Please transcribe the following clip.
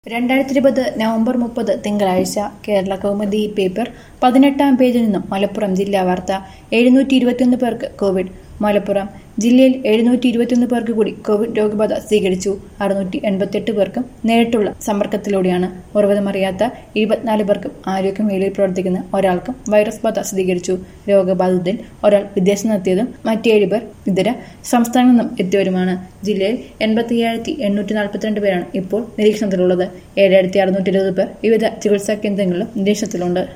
രണ്ടായിരത്തി ഇരുപത് നവംബർ മുപ്പത് തിങ്കളാഴ്ച കേരള കൗമുദി പേപ്പർ പതിനെട്ടാം പേജിൽ നിന്നും മലപ്പുറം ജില്ലാ വാർത്ത എഴുന്നൂറ്റി ഇരുപത്തിയൊന്ന് പേർക്ക് കോവിഡ് മലപ്പുറം ജില്ലയിൽ എഴുന്നൂറ്റി ഇരുപത്തിയൊന്ന് പേർക്ക് കൂടി കോവിഡ് രോഗബാധ സ്ഥിരീകരിച്ചു അറുന്നൂറ്റി എൺപത്തെട്ട് പേർക്കും നേരിട്ടുള്ള സമ്പർക്കത്തിലൂടെയാണ് ഉറവിടമറിയാത്ത ഇരുപത്തിനാല് പേർക്കും ആരോഗ്യമേഖലയിൽ പ്രവർത്തിക്കുന്ന ഒരാൾക്കും വൈറസ് ബാധ സ്ഥിരീകരിച്ചു രോഗബാധിതരിൽ ഒരാൾ വിദേശത്ത് നിന്നെത്തിയതും മറ്റേഴ് പേർ ഇതര സംസ്ഥാനങ്ങളിൽ നിന്നും എത്തിയവരുമാണ് ജില്ലയിൽ എൺപത്തി അയ്യായിരത്തി എണ്ണൂറ്റി നാൽപ്പത്തിരണ്ട് പേരാണ് ഇപ്പോൾ നിരീക്ഷണത്തിലുള്ളത് ഏഴായിരത്തി അറുന്നൂറ്റി ഇരുപത് പേർ വിവിധ ചികിത്സാ കേന്ദ്രങ്ങളിലും നിരീക്ഷണത്തിലുണ്ട്